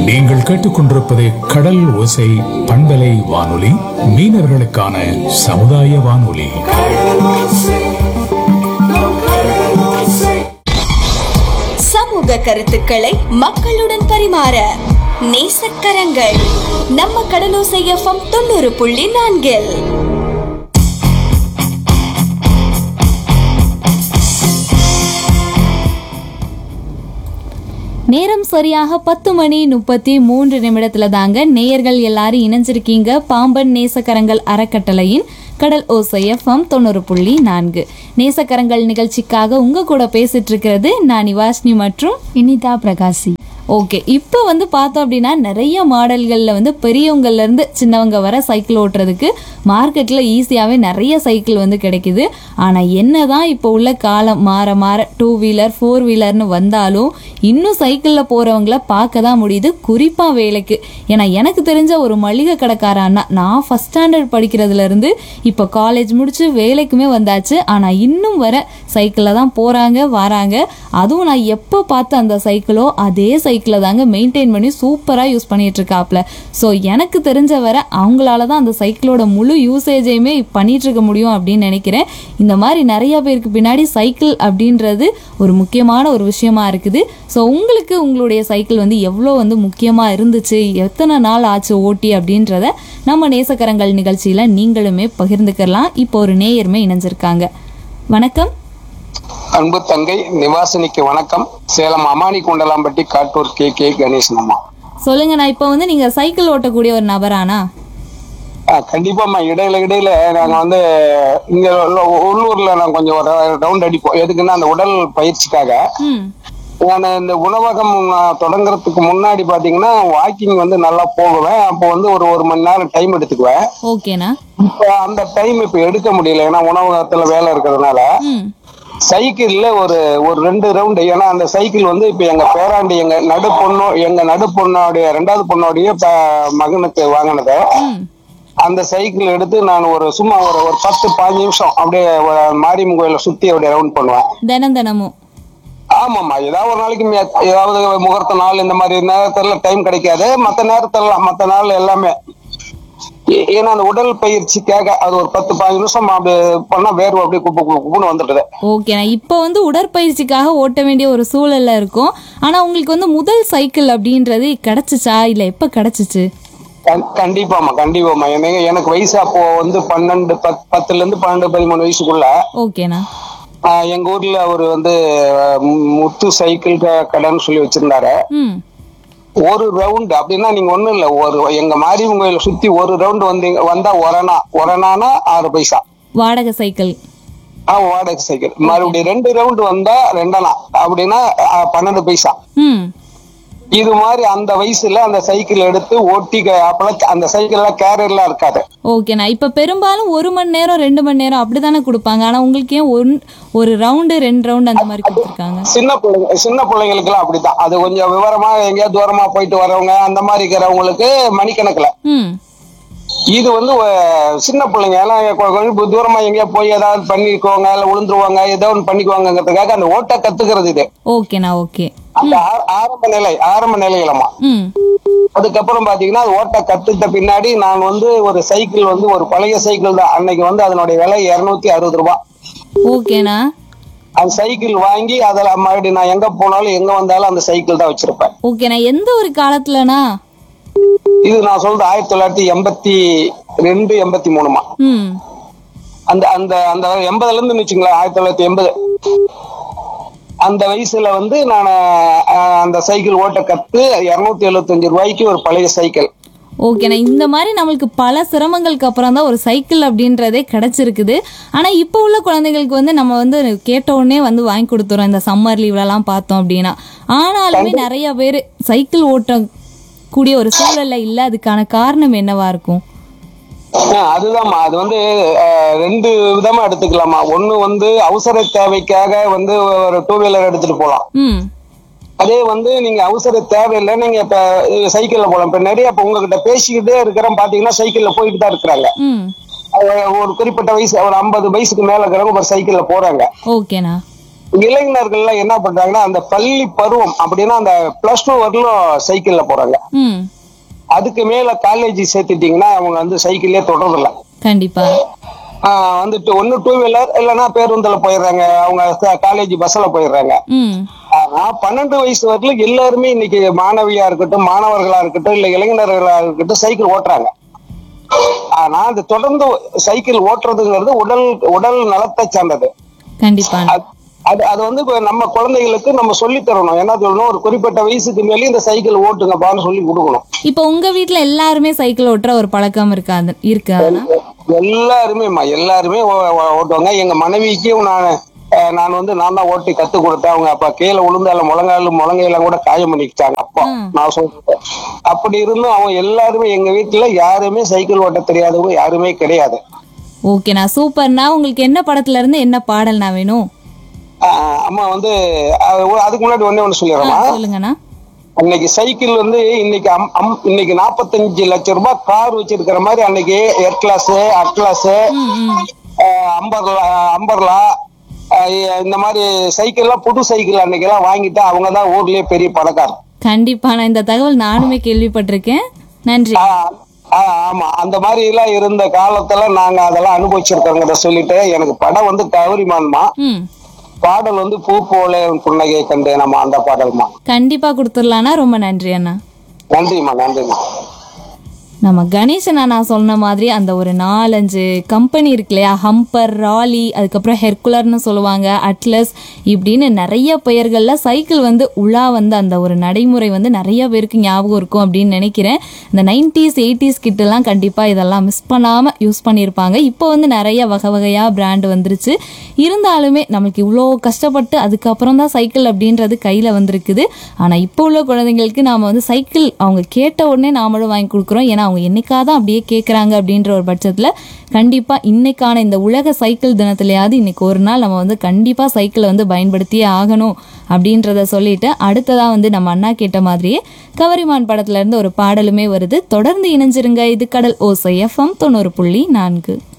நீங்கள் கேட்டுக்கொண்டிருப்பது கடல் ஓசை பண்பலை வானொலி மீனவர்களுக்கான சமுதாய வானொலி சமூக கருத்துக்களை மக்களுடன் பரிமாற நேசக்கரங்கள் நம்ம கடலோசை எஃப்எம் தொண்ணூறு புள்ளி நான்கில் நேரம் சரியாக பத்து மணி முப்பத்தி மூன்று நிமிடத்துல தாங்க நேயர்கள் எல்லாரும் இணைஞ்சிருக்கீங்க பாம்பன் நேசக்கரங்கள் அறக்கட்டளையின் கடல் ஓசை எஃப்எம் தொண்ணூறு புள்ளி நான்கு நேசக்கரங்கள் நிகழ்ச்சிக்காக உங்க கூட பேசிட்டு இருக்கிறது நான் நிவாஷினி மற்றும் இனிதா பிரகாசி ஓகே இப்போ வந்து பார்த்தோம் அப்படின்னா நிறைய மாடல்களில் வந்து பெரியவங்கள்ல இருந்து சின்னவங்க வர சைக்கிள் ஓட்டுறதுக்கு மார்க்கெட்டில் ஈஸியாகவே நிறைய சைக்கிள் வந்து கிடைக்குது ஆனால் என்னதான் இப்போ உள்ள காலம் மாற மாற டூ வீலர் ஃபோர் வீலர்னு வந்தாலும் இன்னும் சைக்கிளில் போகிறவங்கள பார்க்க தான் முடியுது குறிப்பாக வேலைக்கு ஏன்னா எனக்கு தெரிஞ்ச ஒரு மளிகை கடைக்கார அண்ணா நான் ஃபஸ்ட் ஸ்டாண்டர்ட் படிக்கிறதுலேருந்து இப்போ காலேஜ் முடிச்சு வேலைக்குமே வந்தாச்சு ஆனால் இன்னும் வர சைக்கிளில் தான் போகிறாங்க வராங்க அதுவும் நான் எப்போ பார்த்த அந்த சைக்கிளோ அதே சைக்கிளை தாங்க மெயின்டைன் பண்ணி சூப்பராக யூஸ் பண்ணிட்டு இருக்காப்ல ஸோ எனக்கு தெரிஞ்ச வர அவங்களால தான் அந்த சைக்கிளோட முழு யூசேஜையுமே பண்ணிட்டு இருக்க முடியும் அப்படின்னு நினைக்கிறேன் இந்த மாதிரி நிறைய பேருக்கு பின்னாடி சைக்கிள் அப்படின்றது ஒரு முக்கியமான ஒரு விஷயமா இருக்குது ஸோ உங்களுக்கு உங்களுடைய சைக்கிள் வந்து எவ்வளோ வந்து முக்கியமாக இருந்துச்சு எத்தனை நாள் ஆச்சு ஓட்டி அப்படின்றத நம்ம நேசக்கரங்கள் நிகழ்ச்சியில் நீங்களுமே பகிர்ந்துக்கலாம் இப்போ ஒரு நேயருமே இணைஞ்சிருக்காங்க வணக்கம் அன்பு தங்கை நிவாசினிக்கு வணக்கம் சேலம் அமானி குண்டலாம்பட்டி காட்டூர் கே கே கணேசன் அம்மா சொல்லுங்க நான் இப்போ வந்து நீங்க சைக்கிள் ஓட்டக்கூடிய ஒரு நபரானா ஆ, கண்டிப்பாம்மா இடையில இடையில நாங்க வந்து இங்க உள்ள- உள்ளூர்ல நான் கொஞ்சம் ஒரு ரவுண்ட் அடிப்போம் எதுக்குன்னா அந்த உடல் பயிற்சிக்காக ம் நான் இந்த உணவகம் நான் தொடங்குறதுக்கு முன்னாடி பாத்தீங்கன்னா வாக்கிங் வந்து நல்லா போகுவேன் அப்போ வந்து ஒரு ஒரு மணி நேரம் டைம் எடுத்துக்குவேன் ஓகேண்ணா இப்போ அந்த டைம் இப்போ எடுக்க முடியல ஏன்னா உணவகத்துல வேலை இருக்கிறதுனால ம் சைக்கிள்ல ஒரு ஒரு ரெண்டு ரவுண்டு ஏன்னா அந்த சைக்கிள் வந்து இப்ப எங்க பேராண்டி எங்க நடு பொண்ணு எங்க நடு பொண்ணோடைய ரெண்டாவது பொண்ணோடைய ப- மகனுக்கு வாங்கினது ம் அந்த சைக்கிள் எடுத்து நான் ஒரு சும்மா ஒரு ஒரு பத்து பாஞ்சு நிமிஷம் அப்படியே ஒரு மாரியம்மன் கோயில சுத்தி அப்படியே ரவுண்ட் பண்ணுவேன் தினம் தினமும் ஆமாம்மா ஏதாவது ஒரு நாளைக்கு மே- ஏதாவது முகூர்த்த நாள் இந்த மாதிரி நேரத்துல டைம் கிடைக்காது மத்த நேரத்துல மத்த நாள் எல்லாமே ஏ- ஏன்னா அந்த உடல் பயிற்சிக்காக அது ஒரு பத்து பாஞ்சு நிமிஷம் அப்படி பண்ணா வேர்வை அப்படியே குப்பு குப்பு குப்புன்னு வந்துடுது ஓகேண்ணா இப்போ வந்து உடற்பயிற்சிக்காக ஓட்ட வேண்டிய ஒரு சூழல்ல இருக்கும் ஆனா உங்களுக்கு வந்து முதல் சைக்கிள் அப்படின்றது கிடைச்சிச்சா இல்ல எப்ப கிடைச்சிச்சு கண்- கண்டிப்பாம்மா கண்டிப்பாம்மா எனக்கு எனக்கு வயசு அப்போ வந்து பன்னெண்டு பத் பத்துல இருந்து பன்னெண்டு பதிமூணு வயசுக்குள்ள ஓகேண்ணா ஆஹ், எங்க ஊர்ல அவர் வந்து ஆஹ், மு- முத்து சைக்கிள் க- கடைன்னு சொல்லி வச்சிருந்தாரு ம் ஒரு ரவுண்ட் அப்படின்னா நீங்க ஒண்ணும் இல்ல ஒரு எங்க மாரியம்மன் கோயில சுத்தி ஒரு ரவுண்ட் வந்தீங்க வந்தா ஒரணா ஒரணானா ஆறு பைசா வாடகை சைக்கிள் ஆ வாடகை சைக்கிள் மறுபடியும் ரெண்டு ரவுண்ட் வந்தா ரெண்டனா அப்படின்னா ஆஹ், பன்னெண்டு பைசா ம் இது மாதிரி அந்த வயசுல அந்த சைக்கிள் எடுத்து ஓட்டி க- அப்பெல்லாம் அந்த சைக்கிள்ல கேரியர்லாம் இருக்காது ஓகேண்ணா இப்போ பெரும்பாலும் ஒரு மணி நேரம் ரெண்டு மணி நேரம் அப்படிதானே கொடுப்பாங்க ஆனா உங்களுக்கு ஏன் ஒன் ஒரு ரவுண்டு ரெண்டு ரவுண்டு அந்த மாதிரி கொடுத்துருக்காங்க சின்ன பிள்ளைங்க சின்ன பிள்ளைங்களுக்கு எல்லாம் அப்படித்தான் அது கொஞ்சம் விவரமா எங்கேயாவது தூரமா போயிட்டு வரவங்க அந்த மாதிரி இருக்கிறவங்களுக்கு மணிக்கணக்குல ம் இது வந்து அஹ், சின்ன பிள்ளைங்க எல்லாம் கொ- கொஞ்சம் தூரமா எங்கேயா போய் ஏதாவது பண்ணிக்குவாங்க இல்ல விழுந்துருவாங்க ஏதோ ஒன்று பண்ணிக்குவாங்கங்கிறதுக்காக அந்த ஓட்ட கத்துக்கிறது இது ஓகேண்ணா ஓகே அந்த ஆ- ஆரம்ப நிலை ஆரம்ப நிலைகளமா ம் அதுக்கப்புறம் பாத்தீங்கன்னா அது ஓட்ட கத்துக்கிட்ட பின்னாடி நான் வந்து ஒரு சைக்கிள் வந்து ஒரு பழைய சைக்கிள் தான் அன்னைக்கு வந்து அதனுடைய விலை இருநூத்தி அறுபது ரூபாய் ஓகேண்ணா அந்த சைக்கிள் வாங்கி அதில் மறுபடியும் நான் எங்க போனாலும் எங்க வந்தாலும் அந்த சைக்கிள் தான் வச்சிருப்பேன் ஓகேண்ணா எந்த ஒரு காலத்துலண்ணா இது நான் சொல்றது ஆயிரத்தி தொள்ளாயிரத்தி எண்பத்தி ரெண்டு எண்பத்தி மூணுமா ம் அந்த அந்த அந்த எண்பதுல இருந்து வச்சுங்களேன் ஆயிரத்தி தொள்ளாயிரத்தி எண்பது அந்த வயசுல வந்து நான் அந்த சைக்கிள் ஓட்ட கத்து இருநூத்தி எழுபத்தஞ்சு ரூபாய்க்கு ஒரு பழைய சைக்கிள் ஓகேண்ணா இந்த மாதிரி நம்மளுக்கு பல சிரமங்களுக்கு அப்புறம் தான் ஒரு சைக்கிள் அப்படின்றதே கிடைச்சிருக்குது ஆனால் இப்போ உள்ள குழந்தைகளுக்கு வந்து நம்ம வந்து கேட்ட உடனே வந்து வாங்கி கொடுத்துறோம் இந்த சம்மர் லீவ்லலாம் பார்த்தோம் அப்படின்னா ஆனாலுமே நிறைய பேர் சைக்கிள் ஓட்டக்கூடிய ஒரு சூழல்ல இல்லை அதுக்கான காரணம் என்னவா இருக்கும் ஆஹ் அதுதாம்மா அது வந்து ஆஹ், ரெண்டு விதமா எடுத்துக்கலாமா ஒண்ணு வந்து அவசர தேவைக்காக வந்து ஒரு டூ வீலர் எடுத்துட்டு போலாம் ம் அதே வந்து நீங்க அவசர தேவையில்லை நீங்க இப்ப சைக்கிள்ல போலாம் இப்ப நிறைய இப்ப உங்ககிட்ட பேசிக்கிட்டே இருக்கிறோம் பாத்தீங்கன்னா சைக்கிள்ல போயிட்டு தான் இருக்கிறாங்க ம் அவங்க ஒரு குறிப்பிட்ட வயசு ஒரு ஐம்பது வயசுக்கு மேல இருக்கிறவங்க ஒரு சைக்கிள்ல போறாங்க ஓகேண்ணா இளைஞர்கள்லாம் என்ன பண்றாங்கன்னா அந்த பள்ளி பருவம் அப்படின்னா அந்த பிளஸ் டூ வரலும் சைக்கிள்ல போறாங்க ம் அதுக்கு மேல காலேஜ் சேர்த்துட்டீங்கன்னா அவங்க வந்து சைக்கிள்லயே தொடரல கண்டிப்பா ஆஹ் வந்துட்டு ஒண்ணு டூ வீலர் இல்லைன்னா பேருந்துல போயிடுறாங்க அவங்க காலேஜ் பஸ்ல போயிடுறாங்க ம் ஆனா பன்னெண்டு வயசு வரலும் எல்லாருமே இன்னைக்கு மாணவியா இருக்கட்டும் மாணவர்களா இருக்கட்டும் இல்ல இளைஞர்களா இருக்கட்டும் சைக்கிள் ஓட்டுறாங்க ஆனா அது தொடர்ந்து சைக்கிள் ஓட்டுறதுங்கிறது உடல் உடல் நலத்தை சார்ந்தது கண்டிப்பா அது- அது அது வந்து இப்ப நம்ம குழந்தைகளுக்கு நம்ம சொல்லி தரணும் என்ன சொல்லணும் ஒரு குறிப்பிட்ட வயசுக்கு மேலே இந்த சைக்கிள் ஓட்டுங்கப்பான்னு சொல்லி கொடுக்கணும் இப்போ உங்க வீட்ல எல்லாருமே சைக்கிள் ஓட்டுற ஒரு பழக்கம் இருக்காது இருக்காதுன்னா எல்லாருமேம்மா எல்லாருமே ஓ- ஓ- ஓட்டுவாங்க எங்க மனைவிக்கும் நான் அஹ், நான் வந்து நான் தான் ஓட்டி கத்து கொடுத்தேன் அவங்க அப்ப கீழே விழுந்தால முழங்கால் முழங்கையெல்லாம் கூட காயம் பண்ணிக்கிட்டாங்க அப்பா ம். நான் சொல்றேன் அப்படி இருந்தும் அவங்க எல்லாருமே எங்க வீட்டுல யாருமே சைக்கிள் ஓட்ட தெரியாதவங்க யாருமே கிடையாது ஓகேண்ணா சூப்பர்ண்ணா உங்களுக்கு என்ன படத்துல இருந்து என்ன பாடல்ண்ணா வேணும் ஆஹ், அம்மா வந்து அஹ், அதுக்கு முன்னாடி ஒண்ணே ஒண்ணு ஆ, சொல்லிடுறேம்மா சொல்லுங்கண்ணா அன்னைக்கு சைக்கிள் வந்து இன்னைக்கு அம்- அம்- இன்னைக்கு நாற்பத்தஞ்சு லட்சம் ரூபாய் கார் வச்சிருக்கிற மாதிரி அன்னைக்கு எட் கிளாஸ் அட் கிளாஸ் ம் ம் அம்பர்லா அம்பர்லா அஹ் இந்த மாதிரி சைக்கிள் எல்லாம் புது சைக்கிள் அன்னைக்கு எல்லாம் வாங்கிட்டு அவங்க தான் ஊர்லயே பெரிய பணக்காரர் கண்டிப்பா நான் இந்த தகவல் நானுமே கேள்விப்பட்டிருக்கேன் நன்றி ஆஹ் ஆஹ் ஆமா அந்த மாதிரி எல்லாம் இருந்த காலத்துல நாங்க அதெல்லாம் அனுபவிச்சிருக்கோங்கிறத சொல்லிட்டு எனக்கு படம் வந்து கௌரிமான்மா ம் பாடல் வந்து பூ போல உன் புன்னகை கண்டு நம்ம அந்த பாடல்மா கண்டிப்பா கொடுத்துடலாண்ணா ரொம்ப நன்றி அண்ணா நன்றிம்மா நன்றிம்மா நம்ம கணேசன் அண்ணா சொன்ன மாதிரி அந்த ஒரு நாலஞ்சு கம்பெனி இருக்கு இல்லையா ஹம்பர் ராலி அதுக்கப்புறம் ஹெர்குலர்னு சொல்லுவாங்க அட்லஸ் இப்படின்னு நிறைய பெயர்களில் சைக்கிள் வந்து உலா வந்து அந்த ஒரு நடைமுறை வந்து நிறைய பேருக்கு ஞாபகம் இருக்கும் அப்படின்னு நினைக்கிறேன் இந்த நைன்டிஸ் எயிட்டிஸ் கிட்டலாம் கண்டிப்பாக இதெல்லாம் மிஸ் பண்ணாமல் யூஸ் பண்ணியிருப்பாங்க இப்போ வந்து நிறைய வகை வகையாக பிராண்ட் வந்துருச்சு இருந்தாலுமே நம்மளுக்கு இவ்வளோ கஷ்டப்பட்டு அதுக்கப்புறம் தான் சைக்கிள் அப்படின்றது கையில் வந்திருக்குது ஆனால் இப்போ உள்ள குழந்தைங்களுக்கு நாம் வந்து சைக்கிள் அவங்க கேட்ட உடனே நாமளும் வாங்கி கொடுக்குறோம் ஏன்னா அவங்க என்னைக்காதான் அப்படியே கேட்குறாங்க அப்படின்ற ஒரு பட்சத்தில் கண்டிப்பாக இன்னைக்கான இந்த உலக சைக்கிள் தினத்துலையாவது இன்னைக்கு ஒரு நாள் நம்ம வந்து கண்டிப்பாக சைக்கிளை வந்து பயன்படுத்தியே ஆகணும் அப்படின்றத சொல்லிட்டு அடுத்ததாக வந்து நம்ம அண்ணா கேட்ட மாதிரியே கவரிமான் படத்துல இருந்து ஒரு பாடலுமே வருது தொடர்ந்து இணைஞ்சிருங்க இது கடல் ஓசை எஃப்எம் தொண்ணூறு புள்ளி நான்கு